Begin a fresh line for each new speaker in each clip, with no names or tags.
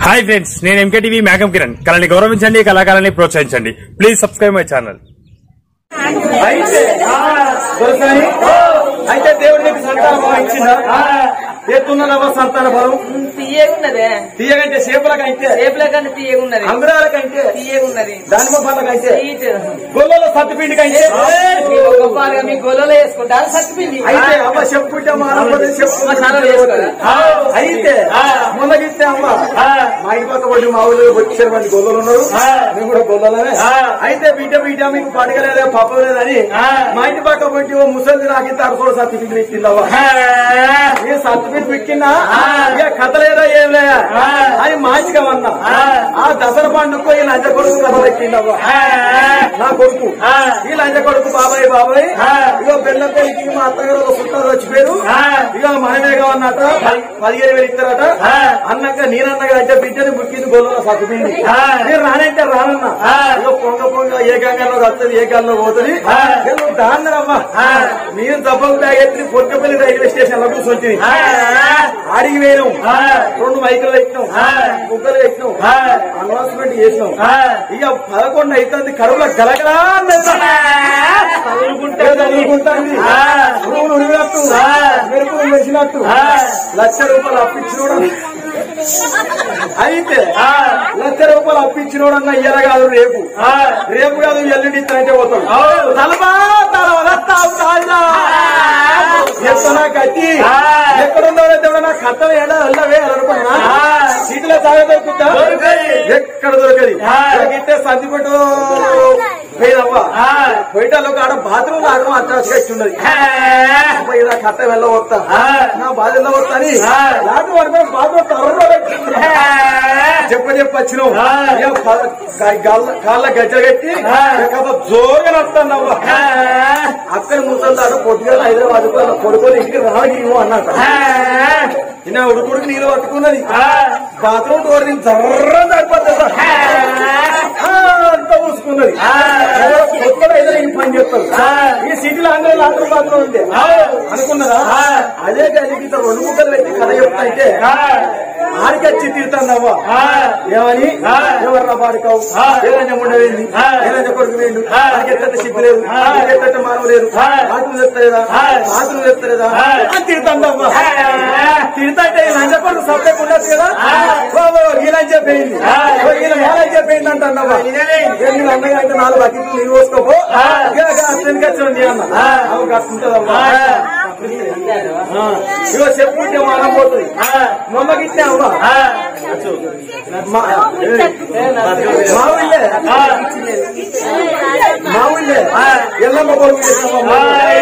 Hi friends నేను MKTV మేఘం కిరణ్ కళని గౌరవించండి కళాకారాన్ని ప్రోత్సహించండి ప్లీజ్ సబ్స్క్రైబ్ మై ఛానల్
అయితే దొరకని అయితే దేవుడు నీకు సంతాన బలం ఇచ్చిందా ఎత్తున్నదవ్వ సంతాన బలం
తీయగున్నదే
తీయగంటే సేపులకైతే
రేపుల కన్నా తీయగున్నది
అంగురాలకంటే
తీయగున్నది
దానిమ్మ పండ్లకైతే
స్వీట్
గొల్లలో సత్తుపిండికైతే
ఒక పాలుగా మీ గొల్లలో వేసుకుంటారు సత్తుపిండి
అయితే అవ్వ చెప్పుకుంటే మా అమ్మది
మసాలా వేసుకోరా?
చెప్పుకుంటే అయితే మొన్నగిస్తే అవ్వ మా ఇంటి పక్క పడి మా ఊళ్ళో వచ్చారు మంది గొల్లలు ఉన్నారు మేము కూడా గొల్లలనే అయితే బిడ్డ బిడ్డ మీకు పడగలేదే పప్పు లేదని మా ఇంటి పక్క పట్టి ఓ ముసలి నాకి తరఫు సర్టిఫికెట్ ఇచ్చిందవ్వ ఈ సర్టిఫికెట్ పెట్టినా ఇక కథ లేదా ఏం లేదా అని మంచిగా అన్నా ఆ దసరా పండుగ ఈ లంచ కొడుకు కథ పెట్టిందవ్వ నా కొడుకు ఈ లంచ కొడుకు బాబాయ్ బాబాయ్ ఇక బెల్లం పెళ్లికి మా అత్తగారు ఒక చుట్టాలు వచ్చిపోయారు ఇక మనమేగా అన్నట పది- పదిహేను వేలు ఇస్తారట అన్నాక నేనన్నగా అంటే బిడ్డని బుక్కింది గొల్లలో సత్తుపిండి మీరు రానంటే రానన్నా ఇక పొంగ పొంగ ఏ గంగలో వస్తుంది ఏ గల్లో పోతుంది దాన్నరమ్మా మీరు దెబ్బకు బ్యాగ్ ఎత్తి పొట్టపల్లి రైల్వే స్టేషన్ లో కూర్చొచ్చింది ఆడికి వేయడం రెండు మైకులు పెట్టినాం ముగ్గులు పెట్టినాం అనౌన్స్మెంట్ చేసినాం ఇక పదకొండు అవుతుంది కరువుల గలగలా అన్నది. తగులుకుంటే తగులుకుంటాంది పురుగులు ఉడిగినట్టు మెరుపులు మెరిసినట్టు లక్ష రూపాయలు అప్పించినోడు అయితే లక్ష రూపాయలు అప్పించినోడన్న ఇయ్యాల కాదు రేపు రేపు కాదు ఎల్లుండి ఇస్తానంటే పోతాడు తలబా తల ఎత్తనా కట్టి ఎక్కడుందో దేవుడు నా కట్టం ఏడా వెళ్ళవే అనుకున్నా సీట్లో తాగా దొరుకుతా ఎక్కడ దొరకది ఇట్టే సందిపట్టు పోయినవ్వా పోయిటాలో ఆడ బాత్రూమ్ ఆడడం అట్రాస్ ఇచ్చి ఉన్నది అబ్బా, ఇలా కట్ట వెళ్ళవస్తా నా బాధ వెళ్ళవస్తా అని రాత్రి వరకు బాత్రూమ్ తవర్లో చెప్ప చెప్ప వచ్చినావు ఇక ప- కా- గాల్ల- కాళ్ళ గజ్జ కట్టి ఇక జోరుగా నడుస్తానవ్వా అక్కడ ముసలి పొద్దుగా హైదరాబాద్ కొడుకొని ఇంటికి రాగి అన్నట నిన్న ఉడుకుడికి నీళ్ళు పట్టుకున్నది బాత్రూమ్ డోర్ నుంచి జర్ర సరిపోతుంది అంతా మూసుకున్నది కొత్తలో ఏదో ఈ పని చెప్తారు ఈ సిటీలో అందరూ లాంటి బాత్రూమ్ ఉంది అనుకున్నదా అదే గదికి ఇట్లా రెండు ముక్కలు పెట్టి కథ చెప్తా అయితే ఆడికొచ్చి తీరుతాందవ్వా ఏమని ఎవర్రా పాడుకోవు ఏదైనా ఉండవేంది ఏదైనా కొడుకు వేయండు ఎత్తట సిగ్గు లేదు ఎత్తట మానవ లేదు ఆకులు తెస్తలేదా ఆకులు తెస్తలేదా అని తిడుతాందవ్వా తిడుతుంటే ఈ లంచ కొడుకు సబ్జెక్ట్ ఉండదు కదా బాబు ఈ లంచ పోయింది ఈయన మేళ చెప్పింది అంటావా నేను అన్నగా అయితే నాలుగు బకెట్లు నీళ్ళు పోసుకోపో అతనికి వచ్చి అన్న అవి కట్టుకుంటుందమ్మా ఇగో చెప్పుకుంటే మనం పోతుంది మొమ్మకిచ్చే అమ్మా మా మా ఊళ్ళే మా ఊళ్ళే ఎల్లమ్మ కొడుకు చేసినామమ్మా.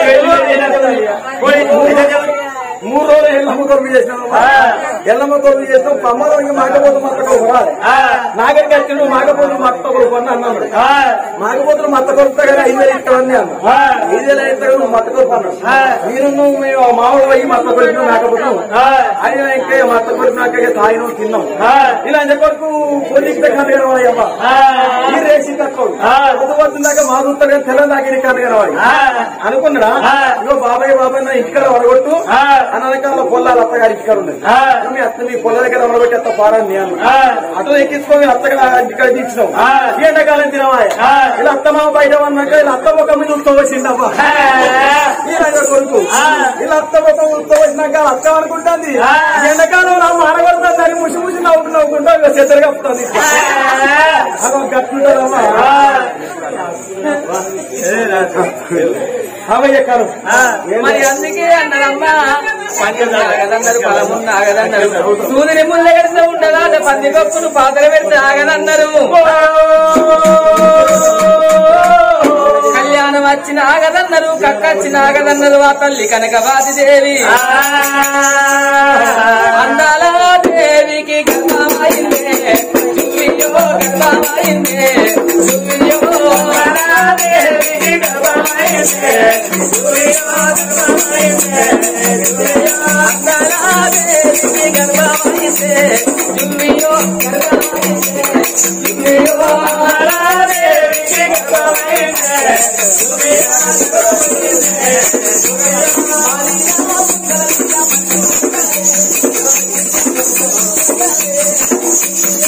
మూడు రోజులు ఎల్లమ్మ కొడుకు చేసినామమ్మా ఎల్లమ్మ కొడుకు చేస్తాం పమ్మలో ఇంకా మాకపోతు మత్త కొడుకు రాదు నాగరికి వచ్చిండు మాకపోతు మత్త కొడుకు అని అన్నాడు మాకపోతులు మత్త కొడుకుతా కదా ఐదు వేలు ఇస్తామని అన్న ఐదు వేలు ఇస్తాడు నువ్వు మత్త కొడుకు అన్నాడు మీరు నువ్వు మేము మామూలు పోయి మత్త కొడుకు మేకపోతాం ఆయన ఇంకా మత్త కొడుకు నాక తాగినాం తిన్నాం ఇలా అంత కొడుకు పొలికితే కనగనవాయమ్మ ఈ రేసి తక్కువ పొద్దు పొద్దున్నాక మా చూస్తారు కానీ తెల్ల నాకి కనగనవాయి అనుకున్నాడా ఇగో బాబాయ్ బాబాయ్ నా ఇంటికాడ వడగొట్టు అనకాల పొలాల అత్తగారి ఇంటికాడ ఉన్నది మీ అత్త మీ పొల దగ్గర వడగొట్టి అత్త పారాన్ని నేను అట్లా ఎక్కించుకొని అత్తగా ఇంటికాడ తీర్చినాం ఈ ఎండాకాలం తినవా ఇలా అత్త మామ బయట ఉన్నాక ఇలా అత్త ముఖం మీద ఉత్తవచ్చిందమ్మా ఈ రంగ కొడుకు ఇలా అత్త ముఖం ఉత్తవచ్చినాక అత్త అనుకుంటుంది ఈ ఎండాకాలం నా మానగలుగుతుంది దాన్ని ముసి ముసి నవ్వుకు నవ్వుకుంటా ఇక చెత్తరు కప్పుతుంది అదో కట్టుకుంటారమ్మా అవయ్య కారు
మరి అందుకే అన్నారమ్మా పంచం ఆగదన్నారు బలమున్న ఆగదన్నారు సూర్యుని ముళ్ళ కడితే ఉండదా అదే పంది కప్పును పాత్ర పెడితే ఆగదన్నారు కళ్యాణం వచ్చిన ఆగదన్నారు కక్క వచ్చిన ఆగదన్నారు ఆ తల్లి కనకవాది దేవి అందాల దేవికి గర్భమైందే జువ్వియో గర్భమైందే జువ్వియో దేవికి గర్భమైందే జువ్వియో గర్భమైందే అందాల దేవికి గర్భమైందే జువ్వియో గర్భమైందే జువ్వియో దేవికి గర్భమైందే జువ్వియో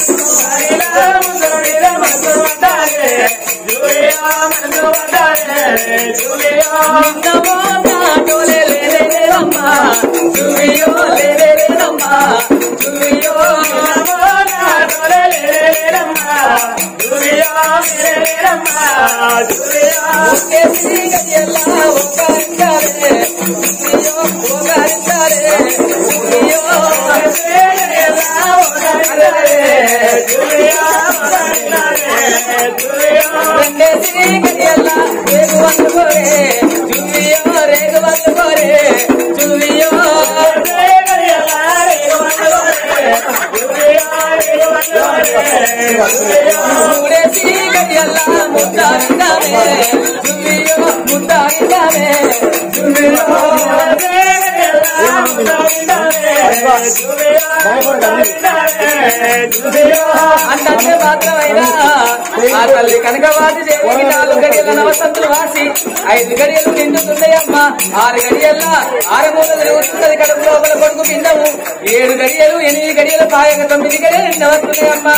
అంటే మాత్రమైనా ఆ తల్లి కనకవాసి దేవికి నాలుగు గడియల నవసంతులు వాసి ఐదు గడియలు నిండుతున్నాయమ్మ ఆరు గడియల్ల ఆరు మూలలు తిరుగుతున్నది కడుపు లోపల కొడుకు పిండము ఏడు గడియలు ఎనిమిది గడియలు పాయక తొమ్మిది గడియలు నిండవస్తున్నాయమ్మా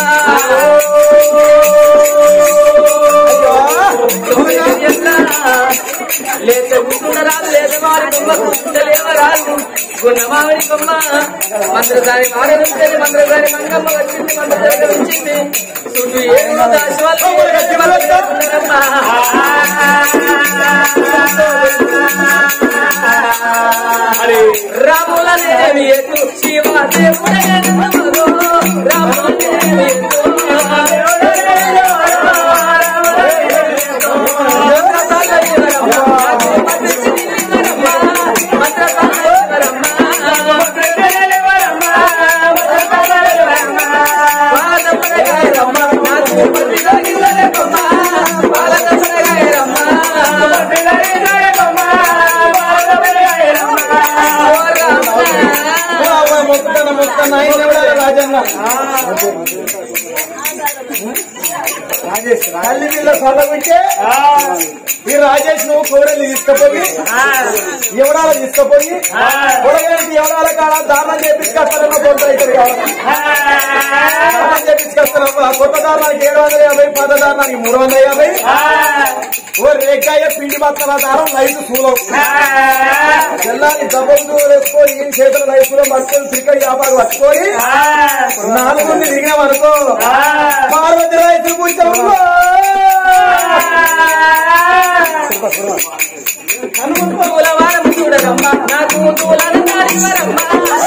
లేత కూర్చుండరాదు లేత వారి బొమ్మ కూర్చుండలేవరాదు గున్నమావిడి బొమ్మ మంత్రసారి మారనుంటుంది మంత్రసారి మంగమ్మ వచ్చింది మంత్రసారి వచ్చింది చుట్టూ ఏడు దాసి వాళ్ళు రాముల దేవి ఎత్తు శివ దేవుడే రాముల దేవి ఎత్తు
మొక్కుతాను మొక్కుతాను ఆయన ఎవడాలి రాజన్న రాజేష్ తల్లి పిల్ల చదవింటే ఈ రాజేష్ నువ్వు కూరలు తీసుకుపోయి ఎవడాల తీసుకుపోయి కూరగాయలకి ఎవడాల కాడ దారుణం చేపించుకొస్తారన్న కొంత ఇక్కడ దారుణం చేపించుకొస్తారమ్మా కొత్త దారుణానికి ఏడు వందల యాభై పాత దారుణానికి మూడు వందల యాభై ఓ రేకాయ పిండి బత్తల దారం రైతు సూలం తెల్లారి దబ్బలు వేసుకొని ఈ చేతులు రైతులు పట్టుకొని చికెన్ వ్యాపారం పట్టుకొని నాలుగు మంది దిగినామనుకో పార్వతి రైతులు కూర్చోమ్మా
పూలవారం చూడరమ్మా నాకు పూలను నాడివరమ్మా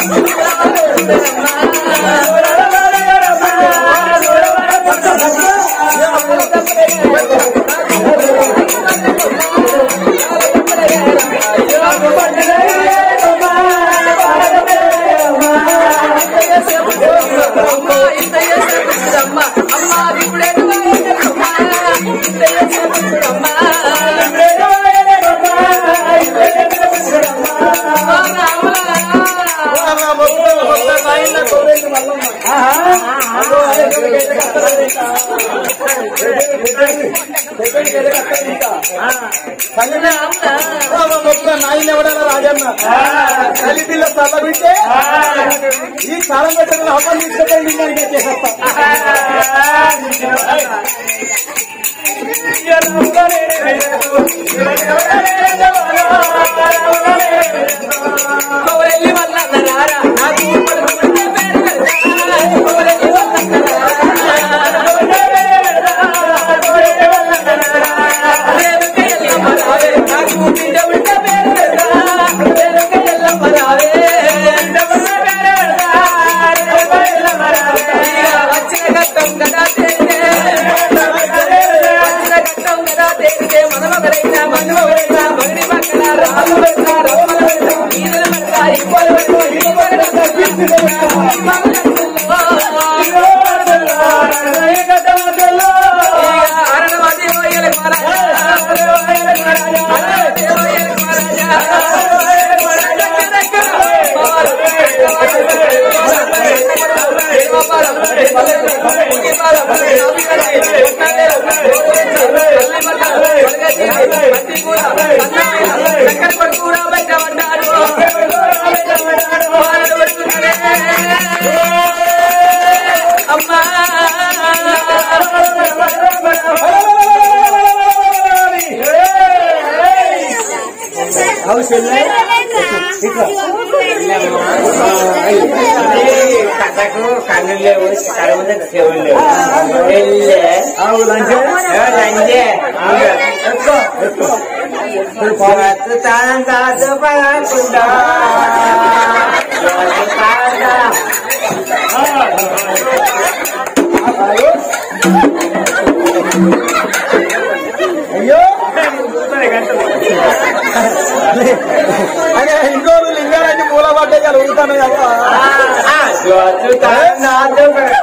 అమ్మా అమ్మా ఇప్పుడే అమ్మా
నాయన ఎవడన్నా రాజన్న తల్లి పిల్ల చల్లబిట్టే ఈ కాలం పెట్టిన అమ్మ తీసుకెళ్ళి ఇంటికి చేసేస్తా
కోరెల్లి వల్ల రారా నాకు పడుకుంటే పేరు పెడతా. కోరెల్లి వల్ల రేవుకి ఎల్లమ్మ రావే, నాకు బిడ్డ ఉంటే పేరు పెడతా. రేవుకి ఎల్లమ్మ రావే. ఇక వచ్చిన కష్టం కదా తేలితే. వచ్చిన కష్టం కదా తేలితే మనమొకరైనా మనమొకరైనా మగడి పక్కన రాళ్ళు పెడతా రమ్మలు పెడతా ఈదులు పెడతా ఇవ్వలు పెడతా ఇవ్వలు అమ్మా
అవి చెల్లె
కథకు కన్ను లేవు కడుపు చెవులు లేవు వెళ్ళే
ఆవు లంచే
రంజే
ఎక్కువ ఎక్కువ
తాను కాదు పడకుండా
అయ్యో అదే ఇంకో లింగాలన్నీ మూల పడ్డాయి కదా ఊరుతాను కదా
నాదు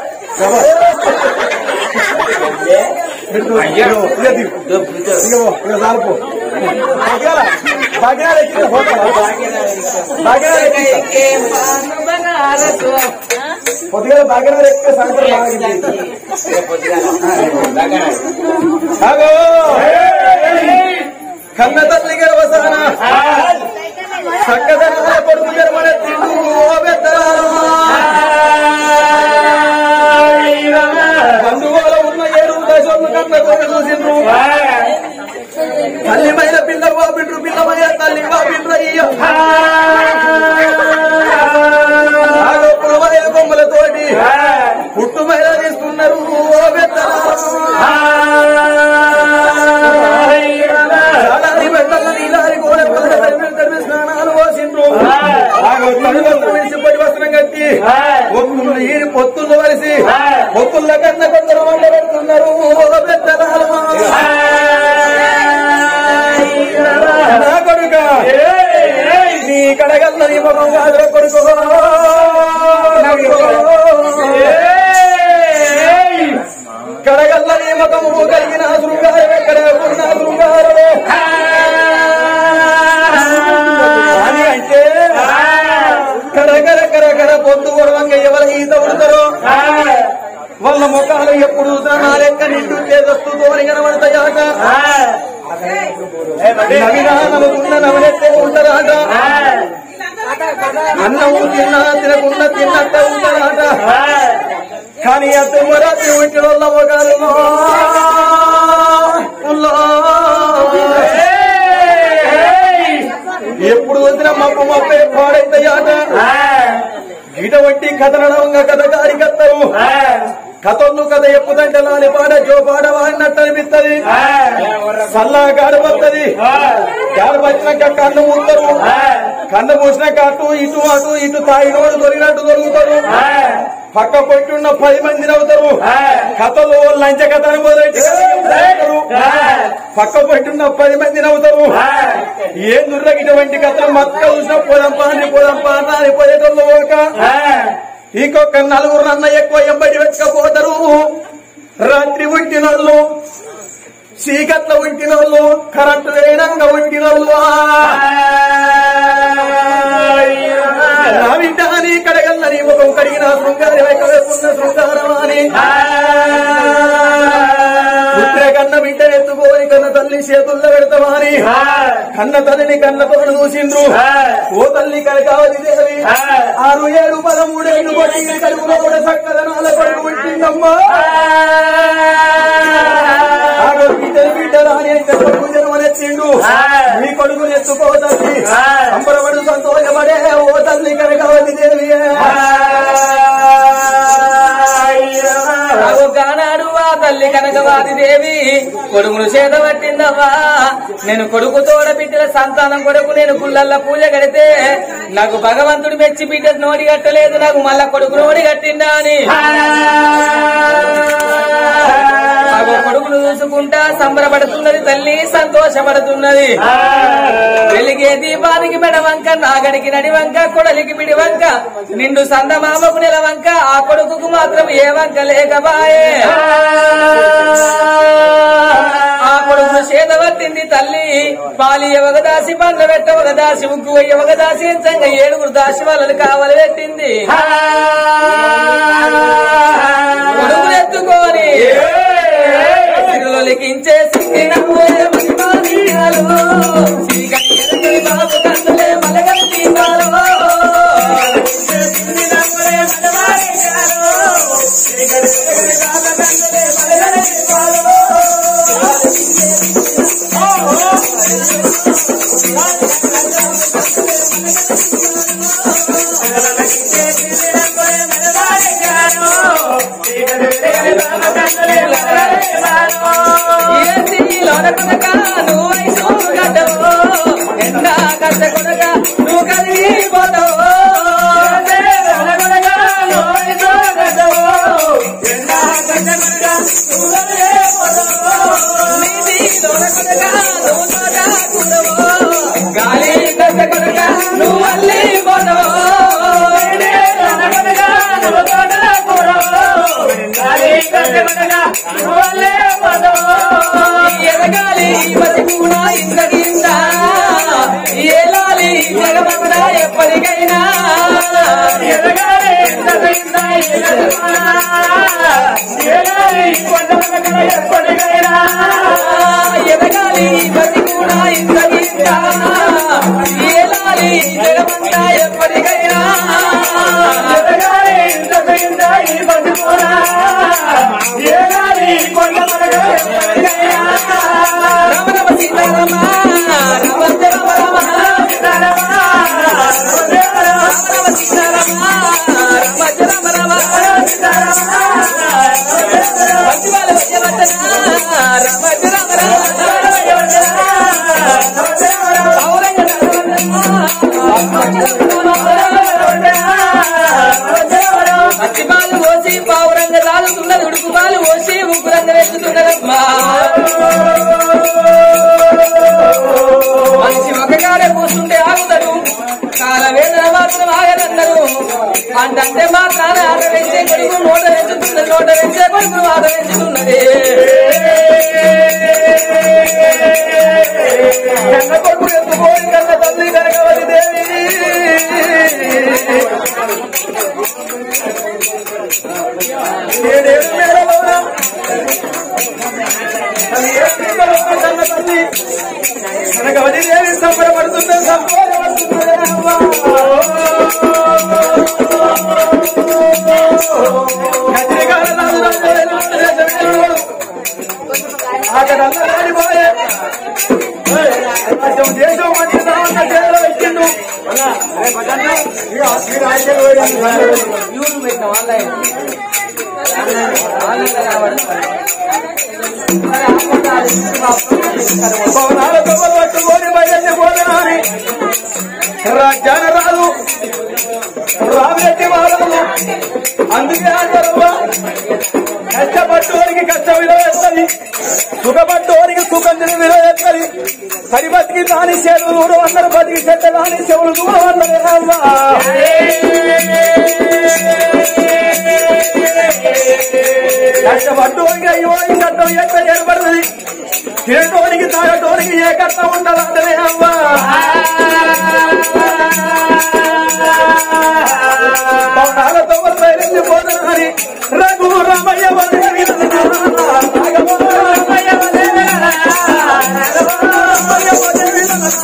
అయ్యో ఇక దిగు. ఇక పో, ఇక సాలిపో. భాగ్యాల, భాగ్యాల ఎక్కిన పోతావా? భాగ్యాల ఎక్కిస్తా. పొద్దుగాల భాగ్యాల ఎక్కితే సాయంత్రం బాగా ఆగో! కన్న తల్లి గర్వసాన చక్కదన కొడుకు జన్మన తిండు ఓ పెద్దలారమా. బంధువుల ఉన్న ఏడు దశలు కన్న కొడుకు చూసిండ్రు తల్లిమైన పిల్ల బాబిండ్రు పిల్లమైన తల్లి బాబిండ్రు అయ్యో ఆగో పులవయ బొమ్మలతోటి పుట్టుమైన తీసుకున్నారు ఓ పెద్దలారమా. చాలాది పెట్టల నీలారి గోడ పిల్లల తడిమి తడిమి స్నానాలు పోసిండ్రు. ఆగో తడుగొత్తు విడిచి పొడి వస్త్రం కట్టి పొత్తులు ఈరి పొత్తులు వలిసి పొత్తుల కన్నా కొందరు వంట పెడుతున్నారు ఓ పెద్దలారమా. నా కొడుక నీ కడగల్ల నీ ముఖం కాదుర కొడుకు కడగల్ల నీ ముఖము కలిగిన శృంగారం ఎక్కడ ఉన్న శృంగారము అని అంటే కరకర కరకర పొద్దు పొడవంగ ఎవరు ఈత ఉడతారో వాళ్ళ ముఖాలు ఎప్పుడు నా లెక్క నిండు చేదస్తూ తోని కనబడతాయాక నవినానముకున్న నవనెత్తే ఉంటారాట అన్నము తిన్నా తినకుండా తిన్నట్ట ఉంటారాట కానీ ఆ తుమ్మరాత్రి ఉంచిన వాళ్ళ మొగాలు ఎప్పుడు వచ్చిన మప్పు మప్పే పాడైతాయాట ఇటువంటి కథనడంగా కథ గారి కత్తరు కథలు కథ ఎప్పుదంటే లాలి పాడ జో పాడ వాడినట్టు అనిపిస్తుంది సల్లా గాడు వస్తుంది గాడు వచ్చినాక కన్ను మూస్తారు కన్ను మూసినాక అటు ఇటు అటు ఇటు తాగినోడు దొరికినట్టు దొరుకుతారు పక్క పొట్టున్న పది మంది నవ్వుతారు కథలు లంచ కథను మొదలెట్టి నవ్వుతారు. పక్క పొట్టున్న పది మంది నవ్వుతారు ఏం దుర్రకి ఇటువంటి కథలు మక్క చూసినా పోదంపా అని పోదంపా అని పోయేటోళ్ళు ఒక ఇంకొక నలుగురు అన్న ఎక్కువ ఎంబడి వెతకపోతారు రాత్రి ఉంటినోళ్ళు చీకట్ల ఉంటినోళ్ళు కరెంటు వేయడంగా ఉంటినోళ్ళు నా బిడ్డ అని కడగల్ల నీ ముఖం కడిగిన శృంగారి వైకవేపున్న శృంగారమాని పుత్ర కన్న బిడ్డ ఎత్తుకోని కన్న తల్లి చేతుల్లో పెడతామని కన్న తల్లిని కన్నతో చూసిండ్రు ఓ తల్లి కనకావతి దేవి ఆరు ఏడు పదమూడేళ్ళు కొట్టి కడుపులో కూడా చక్కదనాల పడుకు పుట్టిందమ్మా ఆరో బిడ్డలు బిడ్డలు అని అయితే కొడుకు జన్మనెత్తిండు మీ కొడుకుని ఎత్తుకో తల్లి సంబరపడు సంతోషపడే ఓ తల్లి కనకావతి దేవి
గానాడు ఆ తల్లి కనకవాది దేవి కొడుకును చేత పట్టిందవ్వా నేను కొడుకు తోడ బిడ్డల సంతానం కొడుకు నేను గుళ్ళల్ల పూజ కడితే నాకు భగవంతుడు మెచ్చి బిడ్డ నోడి కట్టలేదు నాకు మళ్ళా కొడుకు నోడి కట్టిందా అని నాకు కొడుకును చూసుకుంటా సంబరపడుతున్నది తల్లి సంతోషపడుతున్నది వెలిగే దీపానికి మెడ వంక నాగడికి నడి వంక కొడలికి పిడి వంక నిండు సందమామకు నెల వంక ఆ కొడుకుకు మాత్రం ఏ వంక లేకబాయే ఆ కొడుకు చేత పట్టింది తల్లి పాలి ఎవగదాసి పండ్ల పెట్ట ఒకదాసి ఉగ్గు ఎవగదాసి ఎంచంగ ఏడుగురు దాసి వాళ్ళని కావలి పెట్టింది కొడుకులు ఎత్తుకొని సిరులు లిఖించే సింగిన బాబు కన్నులే మలగల దీపాలు
ఆ
ఏంటి లోన కొనక నువ్వు ఐసు గడ్డవో ఎండ గడ్డ కొనక నువ్వు కలిగిపోతావు గాలి గడ్డ కొనక నువ్వు అల్లి పోతావు ఎదగాలి మతి కూడా ఇంద్రగిందా ఏలాలి జగమంద ఎప్పటికైనా ఎదగాలి మతి కూడా ఇంద్రగిందా ఏలాలి జగమంద ఎప్పటికైనా రమ రమ సీతారామ రమ రమ రమ రమ సీతారామ రమ రమ రమ మంచివాళ్ళ వచ్చే వచన రమ రమ అట్టి పాలు పోసి పావురంగ తాగుతున్నది ఉడుకు పాలు పోసి ఉప్పురంగ వెళ్తున్నదమ్మా మనిషి ఒకగానే కూర్చుంటే ఆగుతాడు కాల వేదన మాత్రం ఆగదన్నారు అంటే మాత్రాన ఆట వేసే కొడుకు నోట వెంచుతున్నది నోట వెంచే కొడుకు ఆట వెంచుతున్నది కన్న కొడుకు ఎత్తుకోని కన్న తల్లి కనకవతి దేవి
ఏడేడు మేడలోన అది ఏ శ్రీకరమ్మ కన్న తల్లి మనకు అవధి దేవి సంబరపడుతుంది సంబరపడుతుంది కత్తిరికాల నాడు అక్కడ పోయే కొంచెం దేశం మంచి సామంత చేతిలో ఇచ్చిండు
యూట్యూబ్ పెట్టిన ఆన్లైన్ ఆన్లైన్ కనబడుతుంది
పవనాలతో పట్టుకొని బయట పోదాని రాజ్యాన రాదు రాబెట్టి వాళ్ళము అందుకే అంటారు కష్టపడ్డోరికి కష్టం విలువేస్తుంది సుఖపడ్డోరికి సుఖం విలువేస్తుంది పది బతికి దాని చెవులు దూరం అందరు బతికి చెడ్డ దాని చెవులు దూరం అందరు కష్టపడ్డోరికి అయ్యో ఈ కష్టం ఎక్కడ ఏర్పడుతుంది తినటోనికి తాగటోనికి ఏ కష్టం ఉండదంటే అమ్మా పవనాలతో బయలుదేరి పోతున్నది రఘు రామయ్య వదిలి రాఘవ రామయ్య వదిలి రాఘవ రామయ్య వదిలి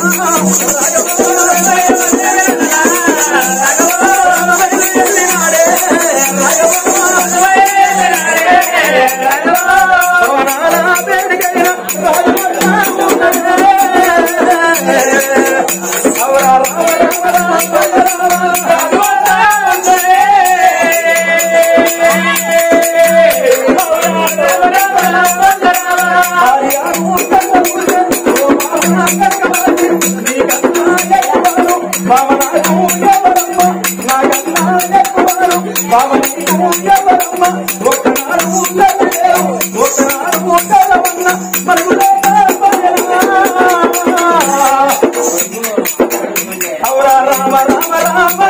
పవనాల పేరుకైన అవురా రామ రామ రామ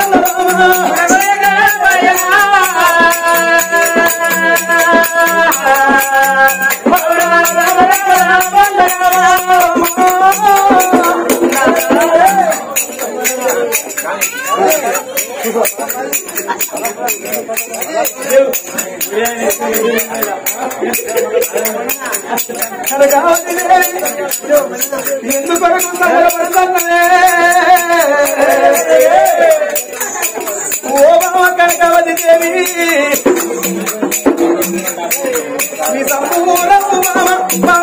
ఎందుకొరకు సంబరపడుతున్నవే ఓ మామ కనకవతి దేవి నీ సంపూర్ణము మామ మా